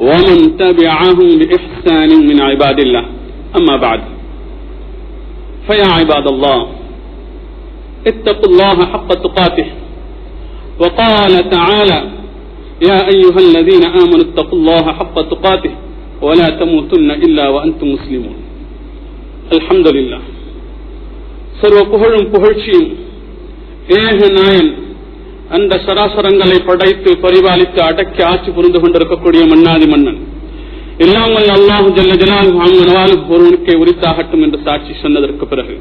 ومن تبعهم بإحسان من عباد الله أما بعد فيا عباد الله اتقوا الله حق تقاته وقال تعالى يا أيها الذين آمنوا اتقوا الله حق تقاته ولا تموتن إلا وأنتم مسلمون الحمد لله சர்வ புகழும் புகழ்ச்சியும் ஏக நாயன் அந்த சராசரங்களை படைத்து பரிபாலித்து அடக்கி ஆட்சி புரிந்து கொண்டிருக்கக்கூடிய மன்னாதி மன்னன் இல்லாமல் அல்லாஹு ஜல்ல ஜலாலும் ஒருவனுக்கே உரித்தாகட்டும் என்று சாட்சி சொன்னதற்கு பிறகு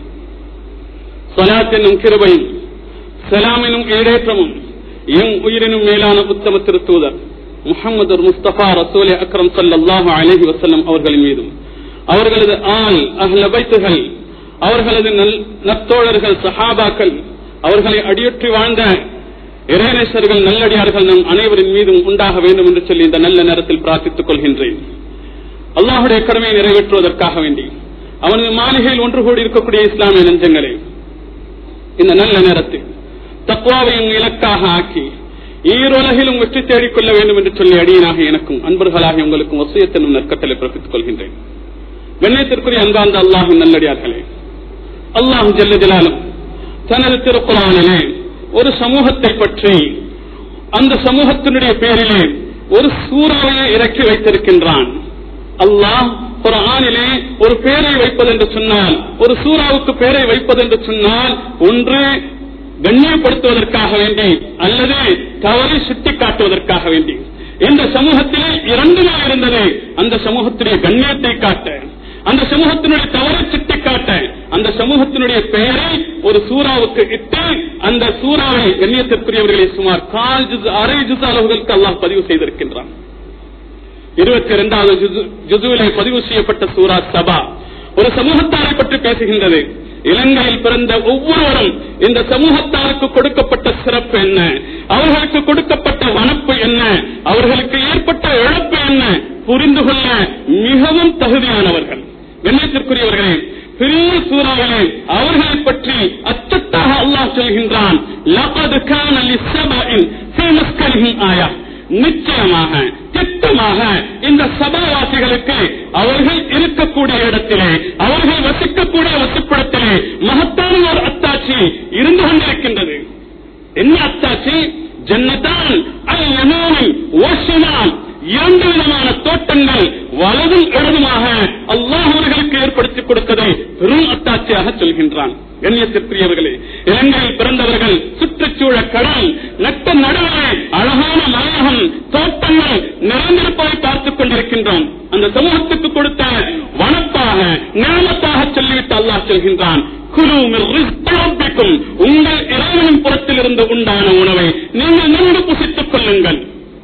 சலாத் என்னும் கிருபையும் சலாம் எனும் ஈடேற்றமும் எம் உயிரினும் மேலான உத்தம திருத்தூதர் முகமது முஸ்தபா ரசூலே அக்ரம் சல்லாஹு அலஹி வசல்லம் அவர்களின் மீதும் அவர்களது ஆள் அஹ்ல பைத்துகள் அவர்களது நத்தோழர்கள் சஹாபாக்கள் அவர்களை அடியொற்றி வாழ்ந்த இறைநேசர்கள் நல்லடியார்கள் நம் அனைவரின் மீதும் உண்டாக வேண்டும் என்று சொல்லி இந்த நல்ல நேரத்தில் பிரார்த்தித்துக் கொள்கின்றேன் அல்லாஹுடைய கடமையை நிறைவேற்றுவதற்காக வேண்டி அவனது மாளிகையில் ஒன்று கூடி இருக்கக்கூடிய இஸ்லாமிய நெஞ்சங்களே இந்த நல்ல நேரத்தில் தக்குவாவையும் இலக்காக ஆக்கி ஈரோலகிலும் வெற்றி தேடிக்கொள்ள வேண்டும் என்று சொல்லி அடியனாக எனக்கும் அன்பர்களாக உங்களுக்கும் வசியத்தனும் நற்கட்டளை பிறப்பித்துக் கொள்கின்றேன் கண்ணியத்திற்குரிய அன்பார்ந்த அல்லாஹின் நல்லடியார்களே அல்லாஹு ஜல்ல ஜலாலும் தனது திருக்குறானிலே ஒரு சமூகத்தை பற்றி அந்த சமூகத்தினுடைய பேரிலே ஒரு சூறாவையை இறக்கி வைத்திருக்கின்றான் அல்லாஹ் ஒரு ஆணிலே ஒரு பேரை வைப்பது என்று சொன்னால் ஒரு சூறாவுக்கு பேரை வைப்பது என்று சொன்னால் ஒன்று கண்ணியப்படுத்துவதற்காக வேண்டி அல்லது தவறை சுட்டி காட்டுவதற்காக வேண்டி இந்த சமூகத்திலே இரண்டுமே இருந்தது அந்த சமூகத்துடைய கண்ணியத்தை காட்ட அந்த சமூகத்தினுடைய தவறை சுட்டி காட்ட அந்த சமூகத்தினுடைய பெயரை ஒரு சூறாவுக்கு இட்டு அந்த சூறாவை கண்ணியத்திற்குரியவர்களை சுமார் கால் ஜுஸ் அரை ஜுஸ் அளவுகளுக்கு அல்லாஹ் பதிவு செய்திருக்கின்றான் இருபத்தி இரண்டாவது ஜுசுவிலே பதிவு செய்யப்பட்ட சூரா சபா ஒரு சமூகத்தாரை பற்றி பேசுகின்றது இலங்கையில் பிறந்த ஒவ்வொருவரும் இந்த சமூகத்தாருக்கு கொடுக்கப்பட்ட சிறப்பு என்ன அவர்களுக்கு கொடுக்கப்பட்ட வனப்பு என்ன அவர்களுக்கு ஏற்பட்ட இழப்பு என்ன புரிந்து கொள்ள மிகவும் தகுதியானவர்கள் கண்ணியத்திற்குரியவர்களே பெரிய சூறாவிலே அவர்களை பற்றி அச்சத்தாக அல்லாஹ் சொல்கின்றான் ஆயா நிச்சயமாக திட்டமாக இந்த சபாவாசிகளுக்கு அவர்கள் இருக்கக்கூடிய இடத்திலே அவர்கள் வசிக்கக்கூடிய வசிப்பிடத்திலே மகத்தான ஒரு அத்தாட்சி இருந்து கொண்டிருக்கின்றது என்ன அத்தாட்சி ஜன்னதான் ஓசினால் இரண்டு விதமான தோட்டங்கள் வலதும் இடதுமாக அல்லாஹ் அவர்களுக்கு ஏற்படுத்தி கொடுத்ததை பெரும் அத்தாட்சியாக சொல்கின்றான் கண்ணியத்திற்குரியவர்களே இலங்கையில் பிறந்தவர்கள் சுற்றுச்சூழல் கடல் நட்ட நடுவே அழகான மலையகம் தோட்டங்கள் நிறைந்திருப்பதை பார்த்துக் கொண்டிருக்கின்றோம் அந்த சமூகத்துக்கு கொடுத்த வனப்பாக நியமத்தாக சொல்லிவிட்டு அல்லாஹ் சொல்கின்றான் குழுக்கும் உங்கள் இறைவனின் புறத்தில் இருந்து உண்டான உணவை நீங்கள் நன்கு புசித்துக் கொள்ளுங்கள்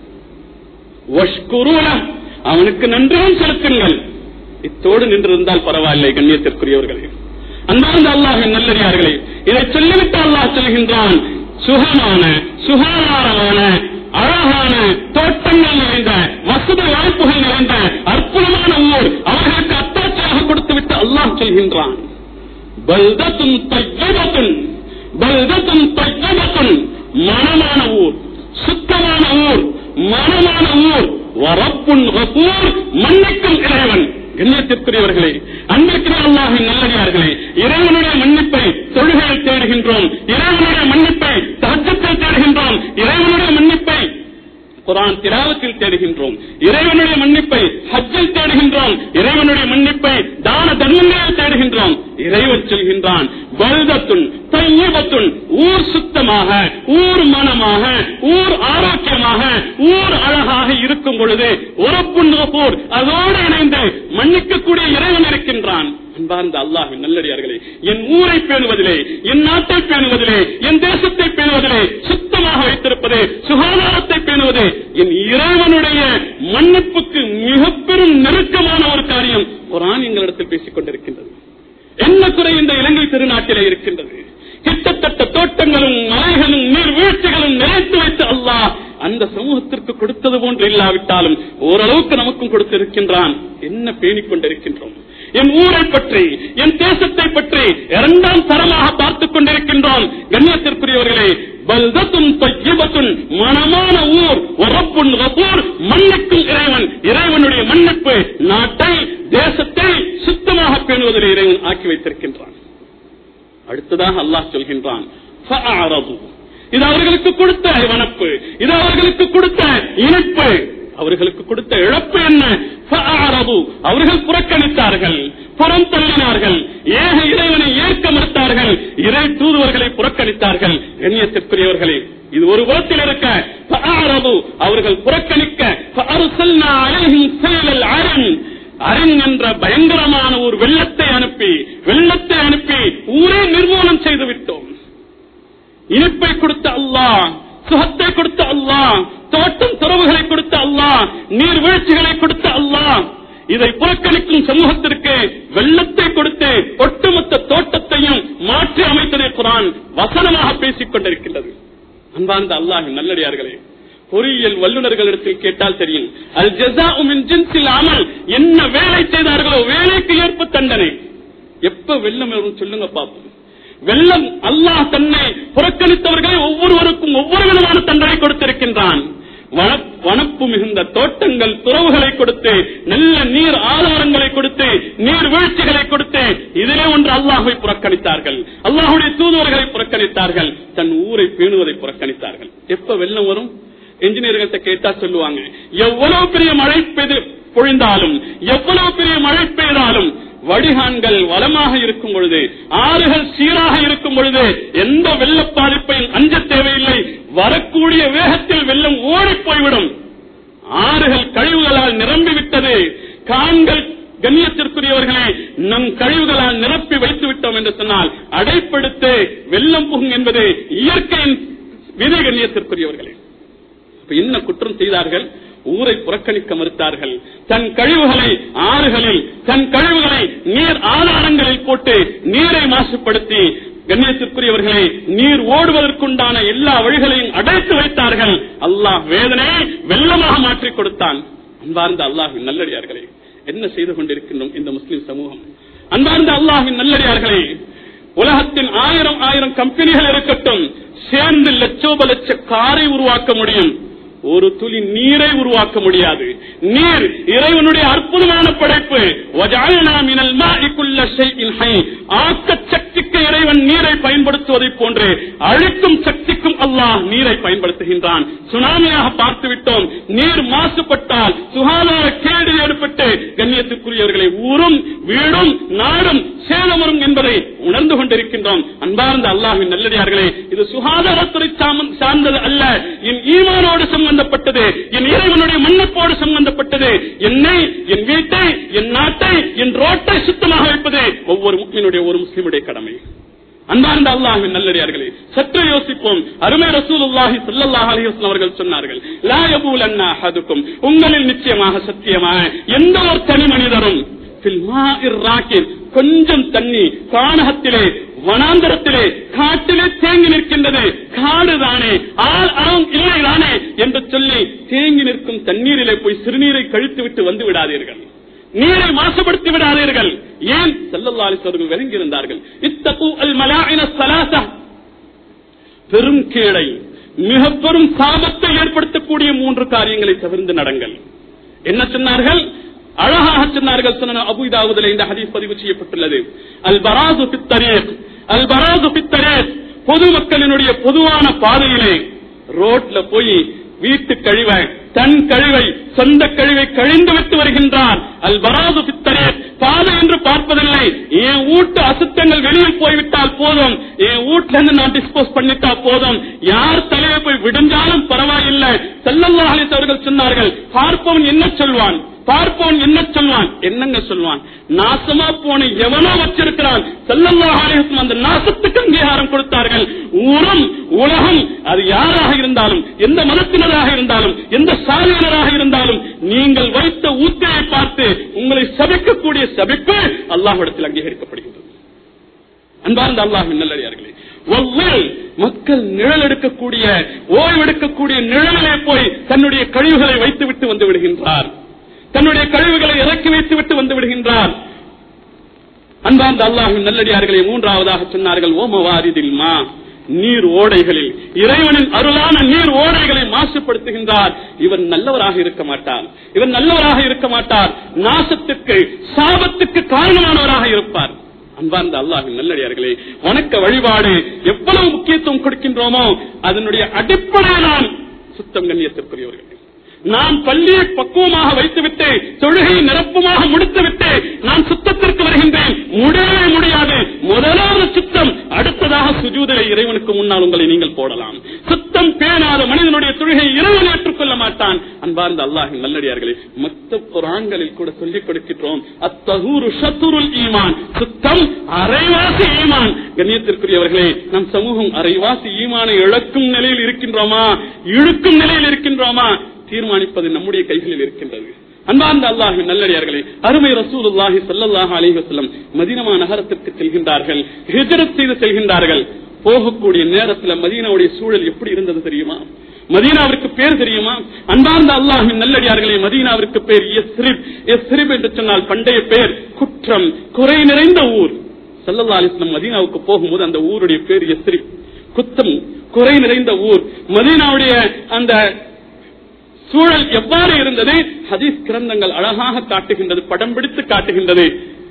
அவனுக்கு நன்றியும் செலுத்துங்கள் இத்தோடு நின்றிருந்தால் பரவாயில்லை கண்ணியத்திற்குரியவர்களே அன்பார்ந்த அல்லாஹின் நல்லடியார்களே இதை சொல்லிவிட்டு அல்லாஹ் சொல்கின்றான் சுகமான சுகாதாரமான அழகான தோட்டங்கள் நிறைந்த வசதி வாய்ப்புகள் நிறைந்த அற்புதமான ஊர் அவர்களுக்கு அத்தாட்சியாக கொடுத்துவிட்டு அல்லாஹ் சொல்கின்றான் பல்தத்தும் தையபத்தும் பல்தத்தும் தையபத்தும் மனமான ஊர் சுத்தமான ஊர் மனமான ஊர் வரப்புன் வசூர் மன்னிக்கும் இறைவன் கண்ணியத்திற்குரியவர்களே அன்பிற்கிற அல்லாஹின் நல்லடியார்களே இறைவனுடைய மன்னிப்பை தொழுகையில் தேடுகின்றோம் இறைவனுடைய மன்னிப்பை தகச்சத்தில் தேடுகின்றோம் இறைவனுடைய மன்னிப்பை குரான் திராவத்தில் தேடுகின்றோம் இறைவனுடைய மன்னிப்பை ஹஜ்ஜில் தேடுகின்றோம் இறைவனுடைய மன்னிப்பை தான தர்மங்களில் தேடுகின்றோம் இறைவன் சொல்கின்றான் பல்தத்துன் தையபத்துன் ஊர் சுத்தமாக ஊர் மனமாக ஊர் ஆரோக்கியமாக ஊர் அழகாக இருக்கும் பொழுது உறப்புன் போர் அதோடு இணைந்து மன்னிக்கக்கூடிய இறைவன் இருக்கின்றான் அன்பார்ந்த அல்லாஹின் நல்லடியார்களே என் ஊரை பேணுவதிலே என் நாட்டை பேணுவதிலே என் தேசத்தை பேணுவதிலே சுத்தமாக வைத்திருப்பது சுகாதாரத்தை பேணுவது என் இறைவனுடைய மன்னிப்புக்கு மிக பெரும் நெருக்கமான ஒரு காரியம் குரான் எங்களிடத்தில் பேசிக் கொண்டிருக்கின்றது என்ன குறை இந்த இலங்கை திருநாட்டிலே இருக்கின்றது கிட்டத்தட்ட தோட்டங்களும் மலைகளும் நீர் வீழ்ச்சிகளும் நிறைத்து வைத்து அல்லாஹ் அந்த சமூகத்திற்கு கொடுத்தது போன்று இல்லாவிட்டாலும் ஓரளவுக்கு நமக்கும் கொடுத்திருக்கின்றான் என்ன பேணிக் கொண்டிருக்கின்றோம் என் ஊரை பற்றி என் தேசத்தை பற்றி இரண்டாம் தரமாக பார்த்துக் கொண்டிருக்கின்றோம் கண்ணியத்திற்குரியவர்களே பல்தத்தும் தொய்யபத்தும் மனமான ஊர் உறப்புன் வசூர் மன்னிக்கும் இறைவன் இறைவனுடைய மன்னிப்பு நாட்டை தேசத்தை சுத்தமாக பேணுவதில் இறைவன் ஆக்கி வைத்திருக்கின்றான் அடுத்ததாக அல்லாஹ் சொல்கின்றான் "ஃபஅஅரது." இது அவர்களுக்கு கொடுத்த வனப்பு இது அவர்களுக்கு கொடுத்த இணைப்பு அவர்களுக்கு கொடுத்த இழப்பு என்ன "ஃபஅஅரது." அவர்கள் புறக்கணித்தார்கள் புறம் தள்ளினார்கள் ஏக இறைவனை ஏற்க மறுத்தார்கள் இறை தூதுவர்களை புறக்கணித்தார்கள் கண்ணியத்திற்குரியவர்களே இது ஒரு புறத்தில் இருக்க "ஃபஅஅரது." அவர்கள் புறக்கணிக்க "ஃபஅர்சல்னா அலைஹிம் ஸைலல் அரிம்." அரின் என்ற பயங்கரமான ஒரு வெள்ளத்தை அனுப்பி வெள்ளத்தை அனுப்பி ஊரை நிர்மூலம் செய்து விட்டோம் இனிப்பை கொடுத்த அல்லாஹ் சுகத்தை கொடுத்த அல்லாஹ் தோட்டம் துறவுகளை கொடுத்த அல்லாஹ் நீர்வீழ்ச்சிகளை கொடுத்த அல்லாஹ் இதை புறக்கணிக்கும் சமூகத்திற்கு வெள்ளத்தை கொடுத்து ஒட்டுமொத்த தோட்டத்தையும் மாற்றி அமைத்ததை குரான் வசனமாக பேசிக் கொண்டிருக்கின்றது அன்பார்ந்த அல்லாஹின் நல்லடியார்களே பொறியியல் வல்லுநர்களிடத்தில் கேட்டால் தெரியும் அல் ஜஸாஉ மின் ஜின்ஸில் அமல் என்ன வேலை செய்தார்களோ வேலைக்கு ஏற்ப தண்டனை எப்ப வெள்ளம் வரும் சொல்லுங்க பாப்போம் வெள்ளம் அல்லாஹ் தன்னை புறக்கணித்தவர்களை ஒவ்வொருவருக்கும் ஒவ்வொரு விதமான தண்டனை கொடுத்திருக்கின்றான் வன- வனப்பு மிகுந்த தோட்டங்கள் துறவுகளை கொடுத்து நல்ல நீர் ஆதாரங்களை கொடுத்து நீர் வீழ்ச்சிகளை கொடுத்து இதிலே ஒன்று அல்லாஹை புறக்கணித்தார்கள் அல்லாஹுடைய தூதுவர்களை புறக்கணித்தார்கள் தன் ஊரை பேணுவதை புறக்கணித்தார்கள் எப்ப வெள்ளம் வரும் என்ஜினியர்கள்ட்ட கேட்டா சொல்லுவாங்க எவ்வளவு பெரிய மழை பெய்து பொழிந்தாலும் எவ்வளவு பெரிய மழை பெய்தாலும் வடிகான்கள் வளமாக இருக்கும் பொழுது ஆறுகள் சீராக இருக்கும் பொழுது எந்த வெள்ள பாதிப்பையும் அஞ்ச தேவையில்லை வரக்கூடிய வேகத்தில் வெள்ளம் ஓடி போய்விடும் ஆறுகள் கழிவுகளால் நிரம்பிவிட்டது கான்கள் கண்ணியத்திற்குரியவர்களே நம் கழிவுகளால் நிரப்பி வைத்து விட்டோம் என்று சொன்னால் அடைப்படுத்து வெள்ளம் புகும் என்பது இயற்கையின் விதை கண்ணியத்திற்குரியவர்களே அப்ப என்ன குற்றம் செய்தார்கள் ஊரை புறக்கணிக்க மறுத்தார்கள் தன் கழிவுகளை ஆறுகளில் தன் கழிவுகளை நீர் ஆதாரங்களில் போட்டு நீரை மாசுபடுத்தி கண்ணியத்திற்குரியவர்களே நீர் ஓடுவதற்குண்டான எல்லா வழிகளையும் அடைத்து வைத்தார்கள் அல்லாஹ் வேதனையை வெள்ளமாக மாற்றிக் கொடுத்தான் அன்பார்ந்த அல்லாஹின் நல்லடியார்களே என்ன செய்து கொண்டிருக்கின்றோம் இந்த முஸ்லிம் சமூகம் அன்பார்ந்த அல்லாஹின் நல்லடியார்களே உலகத்தின் ஆயிரம் ஆயிரம் கம்பெனிகள் இருக்கட்டும் சேர்ந்து லட்சோப லட்ச காரை உருவாக்க முடியும் ஒரு துளி நீரை உருவாக்க முடியாது நீர் இறைவனுடைய அற்புதமான படைப்பு وَجَعَلْنَا مِنَ الْمَاءِ كُلَّ شَيْءٍ حَيٍّ ஆக்கச் சக்திக்கு இறைவன் நீரை பயன்படுத்துவதை போன்று அழிக்கும் சக்திக்கும் அல்லாஹ் நீரை பயன்படுத்துகின்றான் சுனாமியாக பார்த்து விட்டோம் நீர் மாசுபட்டால் சுகாதார கேடு ஏற்பட்டு கண்ணியத்துக்குரியவர்களை ஊரும் வீடும் நாடும் சேதமரும் என்பதை உணர்ந்து கொண்டிருக்கின்றோம் அன்பார்ந்த அல்லாஹின் நல்லடியார்களே இது சுகாதாரத்துறை சாம- சார்ந்தது அல்ல என் ஈமானோடு சம்பந்தப்பட்டது என் இறைவனுடைய மன்னப்போடு சம்பந்தப்பட்டது என்னை என் வீட்டை என் நாட்டை என் ரோட்டை சுத்தமாக வைப்பது ஒவ்வொரு முஸ்லிமுடைய ஒரு முஸ்லிமுடைய கடமை அன்பார்ந்த அல்லாஹின் நல்லடியார்களே சற்று யோசிப்போம் அருமை ரசூலுல்லாஹி ஸல்லல்லாஹு அலைஹி வஸல்லம் அவர்கள் சொன்னார்கள் லா யபூலன்ன அஹதுக்கும் உங்களில் நிச்சயமாக சத்தியமாக எந்த ஒரு தனி மனிதரும் ஃபில் மாஇர் ராக்கின் கொஞ்சம் தண்ணி கானகத்திலே வனாந்தரத்திலே காட்டிலே தேங்கி நிற்கின்றது காடு தானே ஆள் அறம் இல்லை தானே என்று சொல்லி தேங்கி நிற்கும் தண்ணீரிலே போய் சிறுநீரை கழித்து விட்டு வந்து விடாதீர்கள் நீரை மாசுபடுத்தி விடாதீர்கள் ஏன் செல்லல்லாலிஸ் அவர்கள் விளங்கியிருந்தார்கள் இத்தகு அல் மலாயின சலாசா பெரும் கேடை மிக பெரும் சாபத்தை ஏற்படுத்தக்கூடிய மூன்று காரியங்களை தவிர்த்து நடங்கள் என்ன சொன்னார்கள் அழகாக சொன்னார்கள் சொன்ன அபுதாவுதில் இந்த ஹதீஸ் பதிவு செய்யப்பட்டுள்ளது அல் பராசு பித்தரேக் அல் பராசு பித்தரேக் பொதுமக்களினுடைய பொதுவான பாதையிலே ரோட்ல போய் வீட்டு கழிவை தன் கழிவை சொந்த கழிவை கழிந்து விட்டு வருகின்றான் அல் பராது பித்தரே பாதை என்று பார்ப்பதில்லை என் வீட்டு அசுத்தங்கள் வெளியில் போய்விட்டால் போதும் என் வீட்டுல இருந்து நான் டிஸ்போஸ் பண்ணிட்டா போதும் யார் தலையை போய் விடுஞ்சாலும் பரவாயில்லை செல்லல்லா அலிஸ் அவர்கள் சொன்னார்கள் பார்ப்பவன் என்ன சொல்வான் பார்ப்பவன் என்ன சொல்வான் என்னங்க சொல்வான் நாசமா போன எவனோ வச்சிருக்கிறான் செல்லல்லா அலிஹம் அந்த நாசத்துக்கு அங்கீகாரம் கொடுத்தார்கள் ஊரும் உலகம் அது யாராக இருந்தாலும் எந்த மதத்தினராக இருந்தாலும் எந்த சாதியினராக இருந்தாலும் நீங்கள் வைத்த ஊத்தையை பார்த்து உங்களை சபிக்கக்கூடிய சபிப்பு அல்லாஹ்விடத்தில் அங்கீகரிக்கப்படுகின்றது அன்பார்ந்த அல்லாஹின் நல்லடியார்களே வல்லைல் மக்கள் நிழல் எடுக்கக்கூடிய ஓய்வெடுக்கக்கூடிய நிழலே போய் தன்னுடைய கழிவுகளை வைத்துவிட்டு வந்து விடுகின்றார் தன்னுடைய கழிவுகளை இறக்கி வைத்துவிட்டு வந்து விடுகின்றார் அன்பார்ந்த அல்லாஹின் நல்லடியார்களை மூன்றாவதாக சொன்னார்கள் ஓமவாரிதில் மா நீர் ஓடைகளில் இறைவனின் அருளான நீர் ஓடைகளை மாசுபடுத்துகின்றார் இவன் நல்லவராக இருக்க மாட்டார் இவன் நல்லவராக இருக்க மாட்டார் நாசத்துக்கு சாபத்துக்கு காரணமானவராக இருப்பார் அன்பார்ந்த அல்லாஹின் நல்லடியார்களே வணக்க வழிபாடு எவ்வளவு முக்கியத்துவம் கொடுக்கின்றோமோ அதனுடைய அடிப்படையிலான சுத்தம் கண்ணியத்திற்குரியவர்கள் நான் பள்ளியை பக்குவமாக வைத்துவிட்டு தொழுகையை நிரப்பமாக முடித்துவிட்டு நான் சுத்தத்திற்கு வருகின்றேன் முடியவே முடியாது முதலாவது சுத்தம் அடுத்ததாக சுஜூதலை இறைவனுக்கு முன்னால் உங்களை நீங்கள் போடலாம் சுத்தம் பேணாத மனிதனுடைய தொழுகை இறைவன் ஏற்றுக்கொள்ள மாட்டான் அன்பார்ந்த அல்லாஹின் நல்லடியார்களே மத்த குரான்களில் கூட சொல்லிக் கொடுக்கின்றோம் அத்தகூரு சத்துருல் ஈமான் சுத்தம் அரைவாசி ஈமான் கண்ணியத்திற்குரியவர்களே நம் சமூகம் அரைவாசி ஈமானை இழக்கும் நிலையில் இருக்கின்றோமா இழுக்கும் நிலையில் இருக்கின்றோமா தீர்மானிப்பது நம்முடைய கைகளில் இருக்கின்றது அன்பார்ந்த அல்லாஹி நல்லடியார்களே அருமை ரசூலுல்லாஹி ஸல்லல்லாஹு அலைஹி வஸல்லம் மதீனமா நகரத்திற்கு செல்கின்றார்கள் ஹிஜ்ரத் செய்து செல்கின்றார்கள் போகக்கூடிய நேரத்தில் மதீனாவுடைய சூழல் எப்படி இருந்தது தெரியுமா மதீனாவிற்கு பேர் தெரியுமா அன்பார்ந்த அல்லாஹின் நல்லடியார்களே மதீனாவிற்கு பேர் எஸ்ரிப் எஸ்ரிப் என்று சொன்னால் பண்டைய பேர் குற்றம் குறை நிறைந்த ஊர் சல்லல்லா அலிஸ்லம் மதீனாவுக்கு போகும்போது அந்த ஊருடைய பேர் எஸ்ரிப் குத்தம் குறை நிறைந்த ஊர் மதீனாவுடைய அந்த சூழல் எவ்வாறு இருந்தது ஹதீஸ் கிரந்தங்கள் அழகாக காட்டுகின்றது படம் பிடித்து காட்டுகின்றது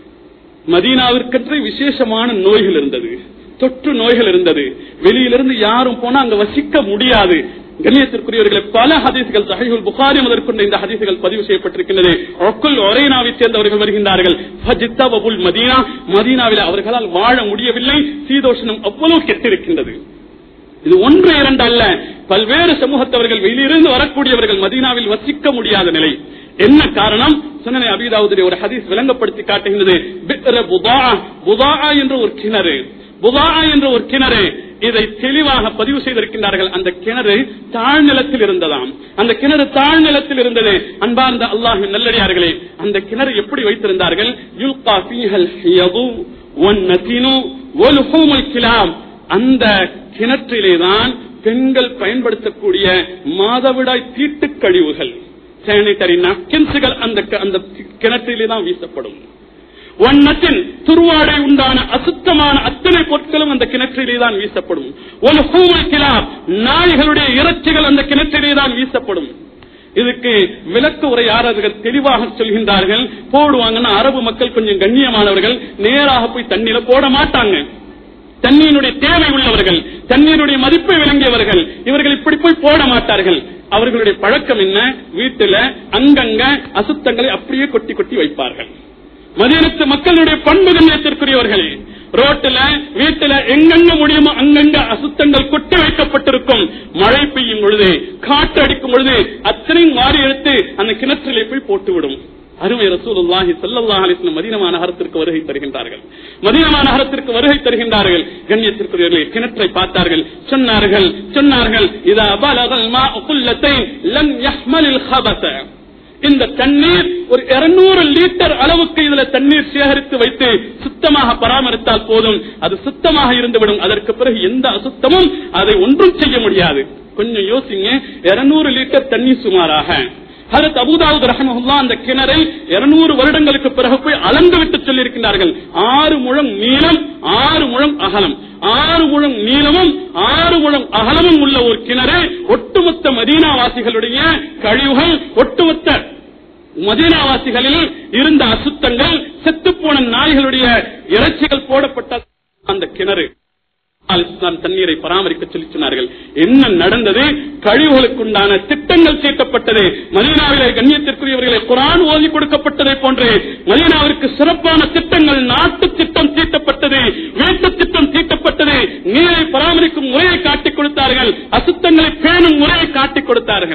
மதீனாவிற்கென்று விசேஷமான நோய்கள் இருந்தது தொற்று நோய்கள் இருந்தது வெளியிலிருந்து யாரும் போனா அங்க வசிக்க முடியாது கண்ணியத்திற்குரியவர்களை பல ஹதீசுகள் சஹீஹுல் புகாரி முதற்கொண்ட இந்த ஹதீசுகள் பதிவு செய்யப்பட்டிருக்கின்றது ஒக்குல் ஒரேனாவை சேர்ந்தவர்கள் வருகின்றார்கள் ஃபஜித்தா வபுல் மதீனா மதீனாவில் அவர்களால் வாழ முடியவில்லை சீதோஷனம் அவ்வளவு கெட்டிருக்கின்றது இது ஒன்று இரண்டு அல்ல பல்வேறு சமூகத்தவர்கள் வெளியிலிருந்து வரக்கூடியவர்கள் மதீனாவில் வசிக்க முடியாத நிலை என்ன காரணம் சுனனை அபிதாவுடைய ஒரு ஹதீஸ் விளங்கப்படுத்தி காட்டுகின்றது பித்ர புதா புதா என்ற ஒரு கிணறு புதா என்ற ஒரு கிணறு இதை தெளிவாக பதிவு செய்திருக்கின்றார்கள் அந்த கிணறு தாழ்நிலத்தில் இருந்ததாம் அந்த கிணறு தாழ்நிலத்தில் இருந்தது அன்பார்ந்த அல்லாஹின் நல்லடியார்களே அந்த கிணறு எப்படி வைத்திருந்தார்கள் யுல்கா ஃபீஹல் ஹியது வன்னதினு வல்ஹூமுல் கிலாம் அந்த கிணற்றிலேதான் பெண்கள் பயன்படுத்தக்கூடிய மாதவிடாய் தீட்டு கழிவுகள் சானிட்டரி நப்கின்ஸுகள் அந்த அந்த கிணற்றிலே தான் வீசப்படும் ஒன்னத்தின் துருவாடை உண்டான அசுத்தமான அத்தனை பொருட்களும் அந்த கிணற்றிலே தான் வீசப்படும் ஒரு ஹூமல் கிளாப் நாய்களுடைய இறைச்சிகள் அந்த கிணற்றிலே தான் வீசப்படும் இதுக்கு விளக்க உரையாளர்கள் தெளிவாக சொல்கின்றார்கள் போடுவாங்கன்னா அரபு மக்கள் கொஞ்சம் கண்ணியமானவர்கள் நேராக போய் தண்ணீர போட மாட்டாங்க தண்ணீருடைய தேவை உள்ளவர்கள் தண்ணீருடைய மதிப்பை விளங்கியவர்கள் இவர்கள் இப்படி போய் போட மாட்டார்கள் அவர்களுடைய பழக்கம் என்ன வீட்டுல அங்கங்க அசுத்தங்களை அப்படியே கொட்டி கொட்டி வைப்பார்கள் மதியனத்து மக்களுடைய பண்பு கண்ணியத்திற்குரியவர்களே ரோட்டுல வீட்டுல எங்கெங்க முடியுமோ அங்கங்க அசுத்தங்கள் கொட்டி வைக்கப்பட்டிருக்கும் மழை பெய்யும் பொழுது காற்று அடிக்கும் பொழுது அத்தனையும் மாறி எடுத்து அந்த கிணற்றிலே போய் போட்டுவிடும் அருமை ரசூலுல்லாஹி ஸல்லல்லாஹு அலைஹி வஸல்லம் மதீனா நகரத்திற்கு வருகை தருகின்றார்கள் மதீனா நகரத்திற்கு வருகை தருகின்றார்கள் கண்ணியத்திற்குரியவர்களே கிணற்றை பார்த்தார்கள் சொன்னார்கள் சொன்னார்கள் இதா பலகல் மாஉ குல்லத்தைன் லம் யஹ்மலில் ஹபஸ இந்த தண்ணீர் ஒரு 200 லிட்டர் அளவுக்கு இதுல தண்ணீர் சேகரித்து வைத்து சுத்தமாக பராமரித்தால் போதும் அது சுத்தமாக இருந்துவிடும் அதற்கு பிறகு எந்த அசுத்தமும் அதை ஒன்றும் செய்ய முடியாது கொஞ்சம் யோசிங்க 200 லிட்டர் தண்ணீர் சுமாராக ஹரத் அபுதாவுத் ரஹமஹுல்லா அந்த கிணறை இருநூறு வருடங்களுக்கு பிறகு போய் அளந்து விட்டு சொல்லியிருக்கிறார்கள் ஆறு முழம் நீளம் ஆறு முழம் அகலம் ஆறு முழம் நீளமும் ஆறு முழம் அகலமும் உள்ள ஒரு கிணறு ஒட்டுமொத்த மதீனாவாசிகளுடைய கழிவுகள் ஒட்டுமொத்த மதீனாவாசிகளில் இருந்த அசுத்தங்கள் செத்துப்போன நாய்களுடைய இறைச்சிகள் போடப்பட்ட அந்த கிணறு இஸ்லாம் தண்ணீரை பராமரிக்க சொல்லி சொன்னார்கள் என்ன நடந்தது கழிவுகளுக்குண்டான திட்டங்கள் தீட்டப்பட்டது மதீனாவிலே கண்ணியத்திற்குரியவர்களை குரான் ஓதி கொடுக்கப்பட்டதை போன்று மதீனாவிற்கு சிறப்பான திட்டங்கள் நாட்டு திட்டம் தீட்டப்பட்டது வீட்டு திட்டம் தீட்டப்பட்டது நீரை பராமரிக்கும் முறையை காட்டிக் கொடுத்தார்கள் அசுத்தங்களை பேணும் முறையை காட்டிக் கொடுத்தார்கள்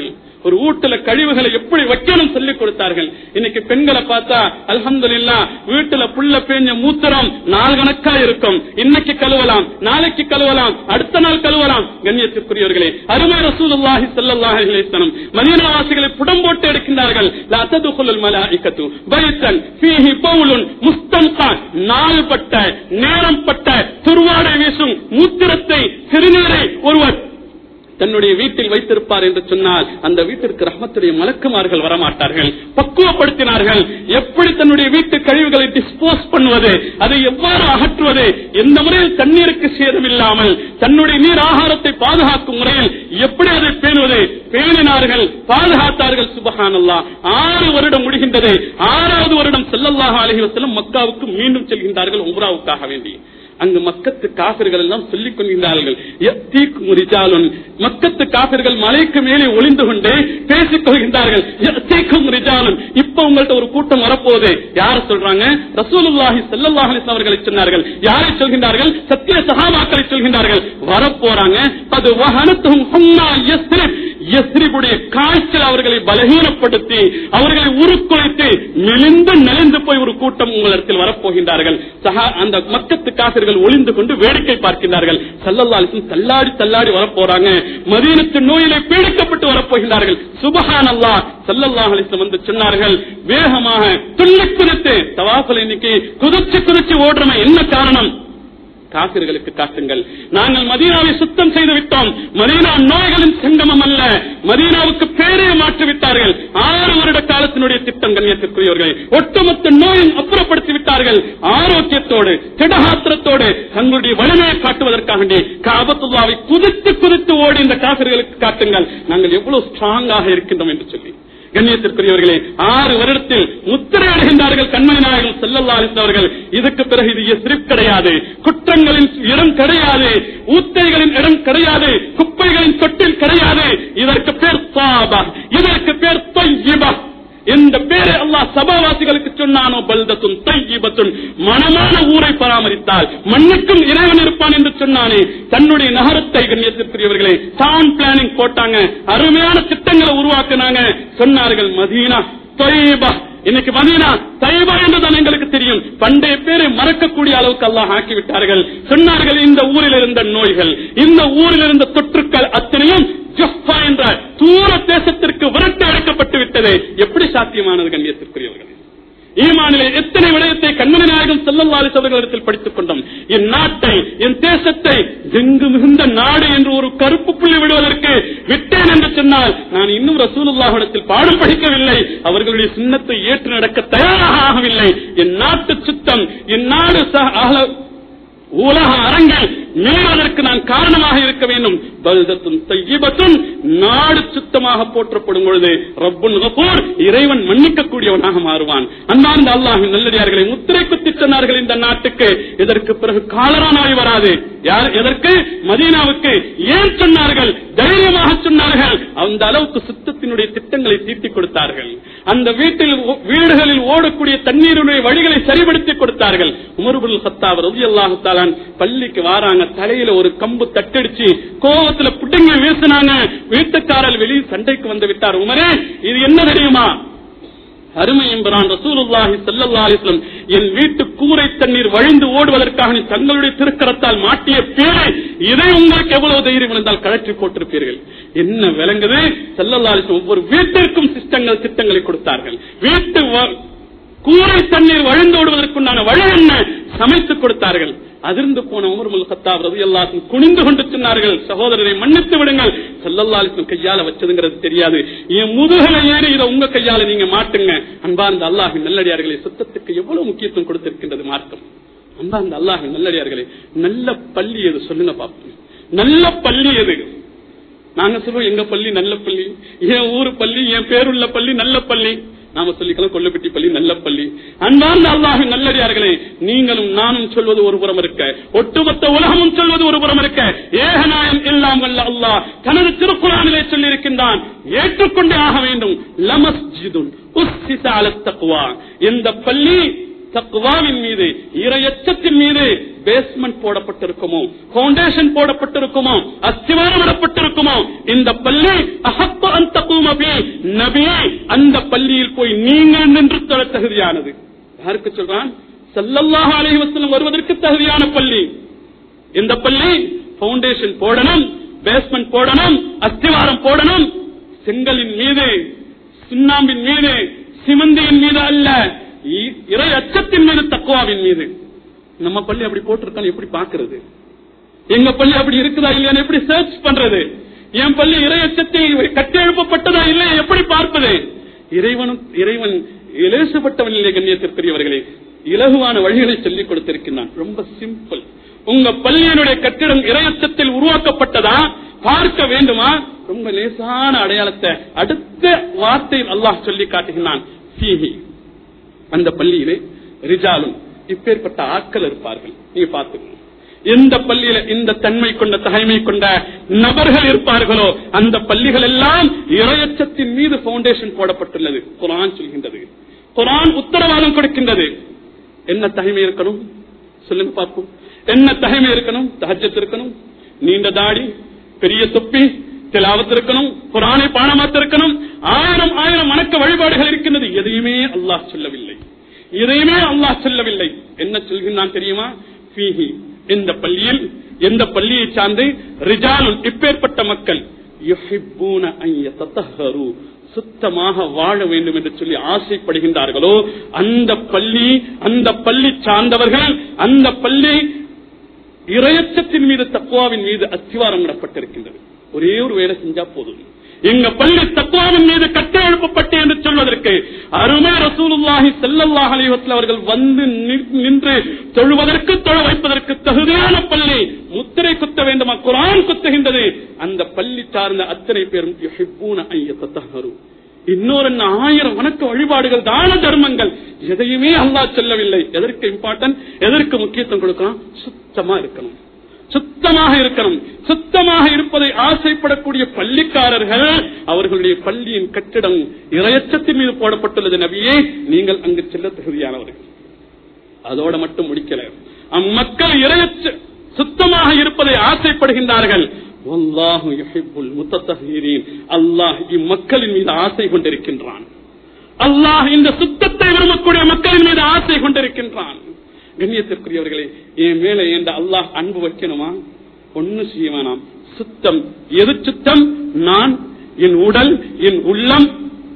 ஒரு வீட்டுல கழிவுகளை எப்படி வைக்கணும் சொல்லி கொடுத்தார்கள் இன்னைக்கு பெண்களை பார்த்தா அல்ஹம்துலில்லா வீட்டுல புள்ள பேஞ்ச மூத்திரம் நாள் கணக்கா இருக்கும் இன்னைக்கு கழுவலாம் நாளைக்கு கழுவலாம் அடுத்த நாள் கழுவலாம் கண்ணியத்திற்குரியவர்களே அருமை ரசூலுல்லாஹி ஸல்லல்லாஹு அலைஹி வஸல்லம் மதீனாவாசிகளை புடம் போட்டு எடுக்கின்றார்கள் லா ததுகுலுல் மலாயிகத்து பைத்தன் ஃபீஹி பவுலுன் முஸ்தம்கா நாள்பட்ட நேரம்பட்ட துர்வாடை வீசும் மூத்திரத்தை சிறுநீரை ஒருவர் தன்னுடைய வீட்டில் வைத்திருப்பார் என்று சொன்னால் அந்த வீட்டிற்கு ரஹமத்துடைய மலக்குமார்கள் வரமாட்டார்கள் பக்குவப்படுத்தினார்கள் எப்படி தன்னுடைய வீட்டு கழிவுகளை டிஸ்போஸ் பண்ணுவது அதை எவ்வாறு அகற்றுவது எந்த முறையில் தண்ணீருக்கு சேதம் இல்லாமல் தன்னுடைய நீர் ஆகாரத்தை பாதுகாக்கும் முறையில் எப்படி அதை பேணுவது பேணினார்கள் பாதுகாத்தார்கள் சுபஹானல்லா ஆறு வருடம் முடிகின்றது ஆறாவது வருடம் செல்லல்லாக அலஹி வசல்லம் மக்காவுக்கு மீண்டும் செல்கின்றார்கள் உம்ராவுக்காக வேண்டி அங்கு மக்கத்து காபிர்கள் எல்லாம் சொல்லிக் கொள்கின்றார்கள் யத்தீக்கும் ரிஜாலுன். மக்கத்து காபிர்கள் மலைக்கு மேலே ஒளிந்து கொண்டே பேசிக் கொள்கின்றார்கள் யத்தீக்கும் ரிஜாலுன். இப்ப உங்கள்ட்ட ஒரு கூட்டம் வரப்போகுது யார சொல்றாங்க ரசூலுல்லாஹி ஸல்லல்லாஹு அலைஹி வஸல்லம் அவர்களை சொன்னார்கள் யாரை சொல்கின்றார்கள் சத்திய சஹாபாக்களை சொல்கின்றார்கள் வரப்போறாங்க அது வஹனத்துஹும் ஹும்மா யஸ்ரிப் யஸ்ரிபுடைய காய்ச்சல் அவர்களை பலகீனப்படுத்தி அவர்களை உருக்குலைத்து மெலிந்து நெளிந்து போய் ஒரு கூட்டம் உங்களிடத்தில் வரப்போகின்றார்கள் சஹா அந்த மக்கத்து காசிர்கள் ஒளிந்து கொண்டு வேடிக்கை பார்க்கின்றார்கள் சல்லல்லாலிசும் தள்ளாடி தள்ளாடி வரப்போறாங்க மதீனத்து நோயிலே பீடிக்கப்பட்டு வரப்போகின்றார்கள் சுபஹான் அல்லா சல்லல்லாஹ் அலிஸ்லம் வந்து சொன்னார்கள் வேகமாக துள்ளி குதித்து தவாஃபல் இன்னைக்கு குதிச்சு குதிச்சு ஓடுறமே என்ன காரணம் காசிர்களுக்கு காட்டுங்கள் நாங்கள் மதீனாவை சுத்தம் செய்து விட்டோம் மதீனா நோய்களின் சங்கமம் அல்ல மதீனாவுக்கு பேரே மாற்றி விட்டார்கள் ஆறு வருட காலத்தினுடைய திட்டம் கண்ணியத்திற்குரியவர்களை ஒட்டுமொத்த நோயும் அப்புறப்படுத்தி விட்டார்கள் ஆரோக்கியத்தோடு திடகாத்திரத்தோடு தங்களுடைய வலிமையை காட்டுவதற்காக வேண்டி காபத்துல்லாவை குதித்து குதித்து ஓடி இந்த காசிர்களுக்கு காட்டுங்கள் நாங்கள் எவ்வளவு ஸ்ட்ராங்காக இருக்கின்றோம் என்று சொல்லி கண்ணியத்திற்குரியவர்களே ஆறு வருடத்தில் முத்திரையிடுகின்றார்கள் கண்மணி நாயகம் செல்லல்லா அவர்கள் இதுக்கு பிறகு இது எஸ்ரிப் கிடையாது குற்றங்களின் இடம் கிடையாது ஊத்தைகளின் இடம் கிடையாது குப்பைகளின் தொட்டில் கிடையாது இதற்கு பேர் சாபா இதற்கு பேர் தொய்யிபா எந்த பேரை அல்லாஹ் சபாவாசிகளுக்கு சொன்னானோ பல்தத்தும் தையிபத்தும் மனமான ஊரை பராமரித்தால் மண்ணுக்கும் இறைவன் இருப்பான் என்று சொன்னானே தன்னுடைய நகரத்தை கண்ணியத்திற்குரியவர்களே டவுன் பிளானிங் போட்டாங்க அருமையான திட்டங்களை உருவாக்குனாங்க சொன்னார்கள் மதீனா தொய்பா இன்னைக்கு மதீனா தைபா என்றுதான் எங்களுக்கு தெரியும் பண்டைய பேரை மறக்கக்கூடிய அளவுக்கு அல்லாஹ் ஆக்கி விட்டார்கள் சொன்னார்கள் இந்த ஊரில் இருந்த நோய்கள் இந்த ஊரில் இருந்த தொற்றுக்கள் அத்தனையும் ஜஃபா என்ற தூர தேசத்திற்கு விரட்டு அழைக்கப்பட்டு விட்டது எப்படி சாத்தியமானது கண்ணியத்திற்குரியவர்கள் ஈமானிலே எத்தனை விடயத்தை கண்மணி நாயகம் செல்லல்லாலி சபைகளிடத்தில் படித்துக் கொண்டோம் என் நாட்டை என் தேசத்தை எங்கு மிகுந்த நாடு என்று ஒரு கருப்பு புள்ளி விடுவதற்கு விட்டேன் என்று சொன்னால் நான் இன்னும் ரசூலுல்லாஹிடத்தில் பாடம் படிக்கவில்லை அவர்களுடைய சின்னத்தை ஏற்று நடக்க தயாராக ஆகவில்லை என் நாட்டு சுத்தம் என் நாடு ச- அகல- உலக அரங்கில் மீறுவதற்கு நான் காரணமாக இருக்க வேண்டும் பல்தத்தும் தையிபத்தும் நாடு சுத்தமாக போற்றப்படும் பொழுது ரப்புன் கபூர் இறைவன் மன்னிக்கக்கூடியவனாக மாறுவான் அன்பார்ந்த அல்லாஹின் நல்லடியார்களை முத்திரை குத்தி சொன்னார்கள் இந்த நாட்டுக்கு இதற்கு பிறகு காலரா நோய் வராது யார் எதற்கு மதீனாவுக்கு ஏன் சொன்னார்கள் தைரியமாக சொன்னார்கள் அந்த அளவுக்கு சுத்தத்தினுடைய திட்டங்களை தீட்டிக் கொடுத்தார்கள் அந்த வீட்டில் வீடுகளில் ஓடக்கூடிய தண்ணீருடைய வழிகளை சரிபடுத்தி கொடுத்தார்கள் உமர்புல் சத்தாவர் ரவி அல்லாஹாலான் பள்ளிக்கு வாராங்க தலையில ஒரு கம்பு தட்டடிச்சு கோவத்துல புடுங்கி வீசினாங்க வீட்டுக்காரர் வெளியே சண்டைக்கு வந்து விட்டார் உமரே இது என்ன தெரியுமா அருமை என்பரான் ரசூலுல்லாஹி ஸல்லல்லாஹு அலைஹி வஸல்லம் என் வீட்டு கூரை தண்ணீர் வழிந்து ஓடுவதற்காக நீ தங்களுடைய திருக்கரத்தால் மாட்டிய பேரை இதை உங்களுக்கு எவ்வளவு தைரியம் இருந்தால் கழற்றி போட்டிருப்பீர்கள் என்ன விளங்குது ஸல்லல்லாஹு அலைஹி வஸல்லம் ஒவ்வொரு வீட்டிற்கும் சிஸ்டங்கள் திட்டங்களை கொடுத்தார்கள் வீட்டு வ- கூரை தண்ணீர் வழிந்து ஓடுவதற்குண்டான வழி என்ன சமைத்து கொடுத்தார்கள் அதிர்ந்து போன உமர்முல் கத்தாப் ரவி அல்லாஹும் குனிந்து கொண்டு சொன்னார்கள் சகோதரரை மன்னித்து விடுங்கள் சல்லல்லாலிசும் கையால வச்சதுங்கிறது தெரியாது என் முதுகலை ஏறி இதை உங்க கையால நீங்க மாட்டுங்க அன்பார்ந்த அல்லாஹின் நல்லடியார்களை சுத்தத்துக்கு எவ்வளவு முக்கியத்துவம் கொடுத்திருக்கின்றது மார்க்கம் அன்பார்ந்த அல்லாஹின் நல்லடியார்களே நல்ல பள்ளி எது சொல்லுங்க பாப்போம் நல்ல பள்ளி எது நாங்க சொல்லுவோம் எங்க பள்ளி நல்ல பள்ளி என் ஊரு பள்ளி என் பேருள்ள பள்ளி நல்ல பள்ளி நாம சொல்லிக்கலாம் கொல்லப்பட்டி பள்ளி நல்ல பள்ளி அன்பார்ந்த அல்லாஹின் நல்லடியார்களே நீங்களும் நானும் சொல்வது ஒரு புறம் இருக்க ஒட்டுமொத்த உலகமும் சொல்வது ஒரு புறம் இருக்க ஏகநாயம் எல்லாம் வல்ல அல்லாஹ் தனது திருக்குறானிலே சொல்லியிருக்கின்றான் ஏற்றுக்கொண்டே ஆக வேண்டும் லமஸ்ஜிதுன் உஸ்ஸிஸ அலத் தக்வா இந்த பள்ளி தக்குவாவின் மீது இரையச்சத்தின் மீது பேஸ்மெண்ட் போடப்பட்டிருக்குமோ பவுண்டேஷன் போடப்பட்டிருக்குமோ அஸ்திவாரம் இடப்பட்டிருக்குமோ இந்த பள்ளி அஹப்ப அந்த கூமபி நபியே அந்த பள்ளியில் போய் நீங்கள் நின்று தொழ தகுதியானது யாருக்கு சொல்றான் சல்லல்லாஹு அலைஹி வஸல்லம் வருவதற்கு தகுதியான பள்ளி இந்த பள்ளி பவுண்டேஷன் போடணும் பேஸ்மெண்ட் போடணும் அஸ்திவாரம் போடணும் செங்கலின் மீது சுண்ணாம்பின் மீது சிமந்தியின் மீது அல்ல இ- இறை அச்சத்தின் மீது தக்குவாவின் மீது நம்ம பள்ளி அப்படி போட்டிருக்கோம் எப்படி பாக்குறது எங்க பள்ளி அப்படி இருக்குதா இல்லையா எப்படி சர்ச் பண்றது என் பள்ளி இறை அச்சத்தை கட்டெழுப்பப்பட்டதா இல்லையா எப்படி பார்ப்பது இறைவனும் இறைவன் இலேசப்பட்டவன் இல்லை கண்ணியத்திற்குரியவர்களே இலகுவான வழிகளை சொல்லிக் கொடுத்திருக்கிறான் ரொம்ப சிம்பிள் உங்க பள்ளியினுடைய கட்டிடம் இரையச்சத்தில் உருவாக்கப்பட்டதா பார்க்க வேண்டுமா ரொம்ப லேசான அடையாளத்தை அடுத்த வார்த்தையில் அல்லாஹ் சொல்லி காட்டுகிறான் ஃபீஹி. அந்த பள்ளியிலே ரிஜாலும் இப்பேற்பட்ட ஆட்கள் இருப்பார்கள் நீங்க பார்த்துக்கணும் எந்த பள்ளியில இந்த தன்மை கொண்ட தகைமை கொண்ட நபர்கள் இருப்பார்களோ அந்த பள்ளிகள் எல்லாம் இரையச்சத்தின் மீது பவுண்டேஷன் போடப்பட்டுள்ளது குரான் சொல்கின்றது குரான் உத்தரவாதம் கொடுக்கின்றது என்ன தகைமை இருக்கணும் சொல்லுங்க பார்ப்போம் என்ன தகைமை இருக்கணும் தஹஜத் இருக்கணும் நீண்ட தாடி பெரிய தொப்பி திலாவத் இருக்கணும் குரானை பாடமாத்த இருக்கணும் ஆயிரம் ஆயிரம் வணக்க வழிபாடுகள் இருக்கின்றது எதையுமே அல்லாஹ் சொல்லவில்லை எதையுமே அல்லாஹ் சொல்லவில்லை என்ன சொல்கின்றான் தெரியுமா ஃபீஹி இந்த பள்ளியில் எந்த பள்ளியை சார்ந்து ரிஜாலுன் இப்பேற்பட்ட மக்கள் யுஹிப்பூன அன் யதத்தஹரு சுத்தமாக வாழ வேண்டும் என்று சொல்லி ஆசைப்படுகின்றார்களோ அந்த பள்ளி அந்த பள்ளி சார்ந்தவர்கள் அந்த பள்ளி இரையச்சத்தின் மீது தக்குவாவின் மீது அத்திவாரம் விடப்பட்டிருக்கின்றது ஒரே ஒரு வேலை செஞ்சா போதும் எங்க பள்ளி தக்குவாவின் மீது கட்ட எழுப்பப்பட்டு என்று சொல்வதற்கு அருமை ரசூலுல்லாஹி ஸல்லல்லாஹு அலைஹி வஸல்லம் அவர்கள் வந்து நின்- நின்று தொழுவதற்கு தொழ வைப்பதற்கு தகுதியான பள்ளி முத்திரை குத்த வேண்டுமா குரான் குத்துகின்றது அந்த பள்ளி சார்ந்த அத்தனை பேரும் யுஹிப்பூன அன் யதத்தஹரு இன்னொரு என்ன ஆயிரம் வணக்க வழிபாடுகள் தான தர்மங்கள் எதையுமே அல்லாஹ் சொல்லவில்லை எதற்கு இம்பார்ட்டன்ட் எதற்கு முக்கியத்துவம் கொடுக்கணும் சுத்தமா இருக்கணும் சுத்தமாக இருக்கணும் சுத்தமாக இருப்பதை ஆசைப்படக்கூடிய பள்ளிக்காரர்கள் அவர்களுடைய பள்ளியின் கட்டிடம் இரையச்சத்தின் மீது போடப்பட்டுள்ளது நபியே நீங்கள் அங்கு செல்ல தகுதியானவர்கள் அதோட மட்டும் முடிக்கல அம்மக்கள் இரையச்ச சுத்தமாக இருப்பதை ஆசைப்படுகின்றார்கள் வல்லாஹு யுஹிப்புல் முத்தத்தஹீரீன் அல்லாஹ் இம்மக்களின் மீது ஆசை கொண்டிருக்கின்றான் அல்லாஹ் இந்த சுத்தத்தை விரும்பக்கூடிய மக்களின் மீது ஆசை கொண்டிருக்கின்றான் கண்ணியத்திற்குரியவர்களே என் மேல என்ற அல்லாஹ் அன்பு வைக்கணுமா ஒண்ணு செய்ய வேணாம் சுத்தம் எது சுத்தம் நான் என் உடல் என் உள்ளம்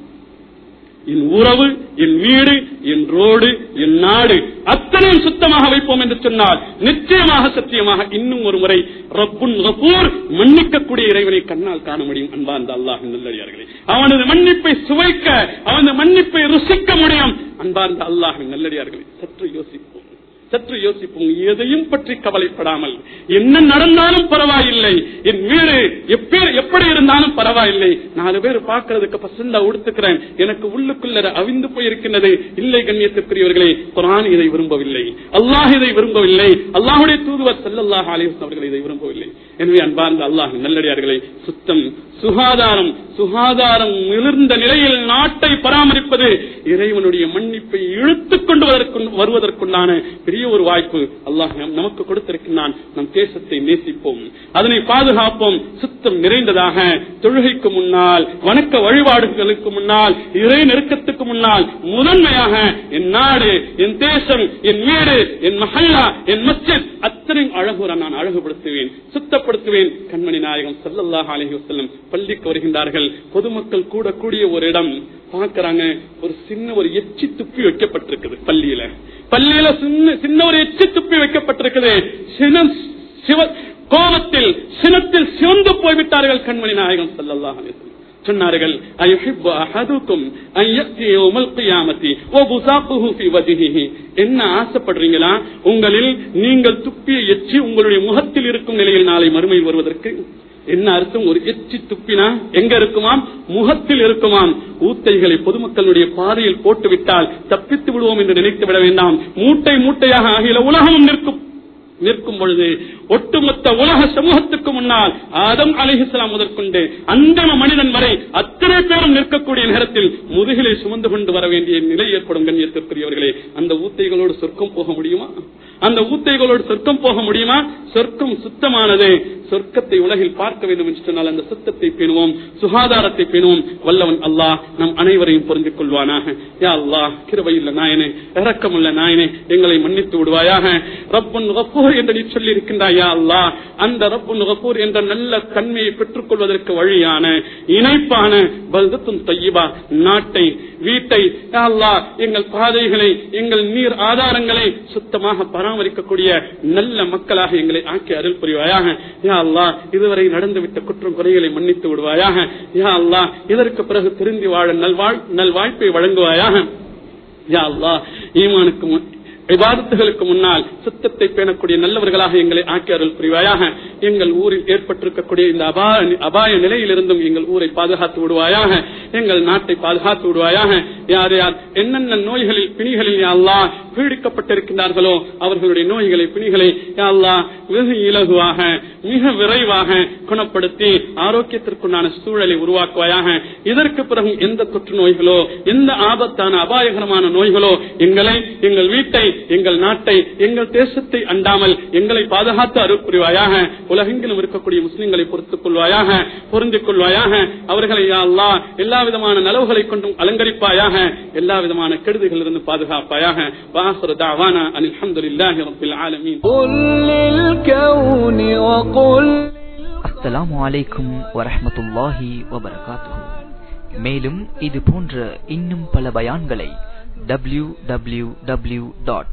என் உறவு என் வீடு என் ரோடு என் நாடு அத்தனையும் சுத்தமாக வைப்போம் என்று சொன்னால் நிச்சயமாக சத்தியமாக இன்னும் ஒரு முறை ரப்புன் ரப்பூர் மன்னிக்கக்கூடிய இறைவனை கண்ணால் காண முடியும் அன்பார்ந்த அல்லாஹ் நல்லடியார்களே அவனது மன்னிப்பை சுவைக்க அவனது மன்னிப்பை ருசிக்க முடியும் அன்பார்ந்த அல்லாஹ் நல்லடியார்களே சற்று யோசிப்போம் சற்று யோசிப்போம் எதையும் பற்றி கவலைப்படாமல் என்ன நடந்தாலும் பரவாயில்லை என் வீடு எப்பே- எப்படி இருந்தாலும் பரவாயில்லை நாலு பேர் பார்க்கறதுக்கு பசந்தா உடுத்துக்கிறேன் எனக்கு உள்ளுக்குள்ள அவிந்து போயிருக்கின்றது இல்லை கண்ணியத்திற்குரியவர்களே குரான் இதை விரும்பவில்லை அல்லாஹ் இதை விரும்பவில்லை அல்லாஹுடைய தூதுவர் செல்லல்லாஹ் அலிஹஸ் அவர்கள் இதை விரும்பவில்லை எனவே அன்பார்ந்த அல்லாஹ் நல்லடியார்களை சுத்தம் சுகாதாரம் சுகாதாரம் மிளிர்ந்த நிலையில் நாட்டை பராமரிப்பது இறைவனுடைய மன்னிப்பை இழுத்துக் கொண்டு வருவதற்கு- வருவதற்குண்டான பெரிய ஒரு வாய்ப்பு அல்லாஹ் நம்- நமக்கு கொடுத்திருக்கிறான் நம் தேசத்தை நேசிப்போம் அதனை பாதுகாப்போம் சுத்தம் நிறைந்ததாக தொழுகைக்கு முன்னால் வணக்க வழிபாடுகளுக்கு முன்னால் இறை நெருக்கத்துக்கு முன்னால் முதன்மையாக என் நாடு என் தேசம் என் வீடு என் மஹல்லா என் மஸ்ஜித் அத்தனையும் அழகுற நான் அழகுபடுத்துவேன் சுத்தப்படுத்துவேன் கண்மணி நாயகம் ஸல்லல்லாஹு அலைஹி வஸல்லம் பள்ளிக்கு வருகின்றார்கள் பொதுமக்கள் கூடக்கூடிய ஒரு இடம் பார்க்கறாங்க ஒரு சின்ன ஒரு எச்சி துப்பி வைக்கப்பட்டிருக்குது பள்ளியில பள்ளியில சின்ன சின்ன ஒரு எச்சி துப்பி வைக்கப்பட்டிருக்குது சினம் சிவ கோபத்தில் சினத்தில் சிவந்து போய்விட்டார்கள் கண்மணி நாயகம் ஸல்லல்லாஹு அலைஹி வஸல்லம் சொன்னார்கள் அயுஹிப்பு அஹதுக்கும் அன் யஅதி யௌமல் கியாமத்தி வ புசாக்குஹு ஃபீ வஜ்ஹிஹி என்ன ஆசைப்படுறீங்களா உங்களில் நீங்கள் துப்பிய எச்சி உங்களுடைய முகத்தில் இருக்கும் நிலையில் நாளை மறுமையில் வருவதற்கு என்ன அர்த்தம் ஒரு எச்சி துப்பினா எங்க இருக்குமாம் முகத்தில் இருக்குமாம் ஊத்தைகளை பொதுமக்களுடைய பாதையில் போட்டு விட்டால் தப்பித்து விடுவோம் என்று நினைத்து விட வேண்டாம் மூட்டை மூட்டையாக ஆகிய உலகமும் நிற்கும் நிற்கும் பொழுது ஒட்டுமொத்த உலக சமூகத்துக்கு முன்னால் ஆதம் அலிஹிஸ்லாம் முதற்கொண்டு அந்தம மனிதன் வரை அத்தனை பேரும் நிற்கக்கூடிய நேரத்தில் முதுகிலை சுமந்து கொண்டு வர வேண்டிய நிலை ஏற்படும் கண்ணியத்திற்குரியவர்களே அந்த ஊத்தைகளோடு சொர்க்கம் போக முடியுமா அந்த ஊத்தைகளோடு சொர்க்கம் போக முடியுமா சொர்க்கம் சுத்தமானது சொர்க்கத்தை உலகில் பார்க்க வேண்டும் என்று சொன்னால் அந்த சுத்தத்தை பேணுவோம் சுகாதாரத்தை பேணுவோம் வல்லவன் அல்லாஹ் நம் அனைவரையும் புரிந்து கொள்வானாக யா அல்லாஹ் கிருபையுள்ள நாயனே இரக்கமுள்ள நாயனே எங்களை மன்னித்து விடுவாயாக ரப்புன் கஃபூர் என்று நீ சொல்லி இருக்கின்றாய் யா அல்லாஹ் அந்த ரப்புன் கஃபூர் என்ற நல்ல தன்மையை பெற்றுக் கொள்வதற்கு வழியான இணைப்பான பல்தத்தும் தையீபா நாட்டை வீட்டை யா அல்லாஹ் எங்கள் பாதைகளை எங்கள் நீர் ஆதாரங்களை சுத்தமாக பராமரிக்கக்கூடிய நல்ல மக்களாக எங்களை ஆக்கி அருள் புரிவாயாக யா அல்லாஹ் இதுவரை நடந்துவிட்ட குற்றம் குறைகளை மன்னித்து விடுவாயாக யா அல்லாஹ் இதற்கு பிறகு திருந்தி வாழ நல்வாழ் நல்வாய்ப்பை வழங்குவாயாக யா அல்லாஹ் ஈமானுக்கு முன் விவாதத்துகளுக்கு முன்னால் சுத்தத்தை பேணக்கூடிய நல்லவர்களாக எங்களை ஆக்கி அருள் புரிவாயாக எங்கள் ஊரில் ஏற்பட்டிருக்கக்கூடிய இந்த அபாய அபாய நிலையிலிருந்தும் எங்கள் ஊரை பாதுகாத்து விடுவாயாக எங்கள் நாட்டை பாதுகாத்து விடுவாயாக யார் யார் என்னென்ன நோய்களில் பிணிகளில் யாழ்லா பீடிக்கப்பட்டிருக்கின்றார்களோ அவர்களுடைய நோய்களை பிணிகளை யாழ்லா வெகு இலகுவாக மிக விரைவாக குணப்படுத்தி ஆரோக்கியத்திற்குண்டான சூழலை உருவாக்குவாயாக இதற்கு பிறகு எந்த தொற்று நோய்களோ எந்த ஆபத்தான அபாயகரமான நோய்களோ எங்களை எங்கள் வீட்டை எங்கள் நாட்டை எங்கள் தேசத்தை அண்டாமல் எங்களை பாதுகாத்து அருள் புரிவாயாக உலகெங்கிலும் இருக்கக்கூடிய முஸ்லிம்களை பொறுத்துக் கொள்வாயாக பொருந்திக் கொள்வாயாக அவர்களை யா அல்லாஹ் எல்லா விதமான நலவுகளை கொண்டும் அலங்கரிப்பாயாக எல்லா விதமான கெடுதிகளிலிருந்து இருந்து பாதுகாப்பாயாக வாசர தாவானா அனில் அல்ஹம்துலில்லாஹி ரப்பில் ஆலமீன் قل للكون وقل அஸ்ஸலாமு அலைக்கும் வரஹ்மத்துல்லாஹி வபரகாத்துஹு மேலும் இது போன்ற இன்னும் பல பயான்களை W W W dot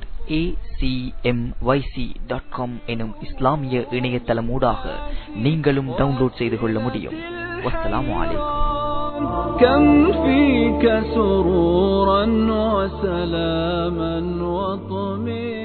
dot com எனும் இஸ்லாமிய இணையதளமூடாக நீங்களும் டவுன்லோட் செய்து கொள்ள முடியும் வஸ்ஸலாமு அலைக்கும் كم فيك سرورا وسلاما وطمئنا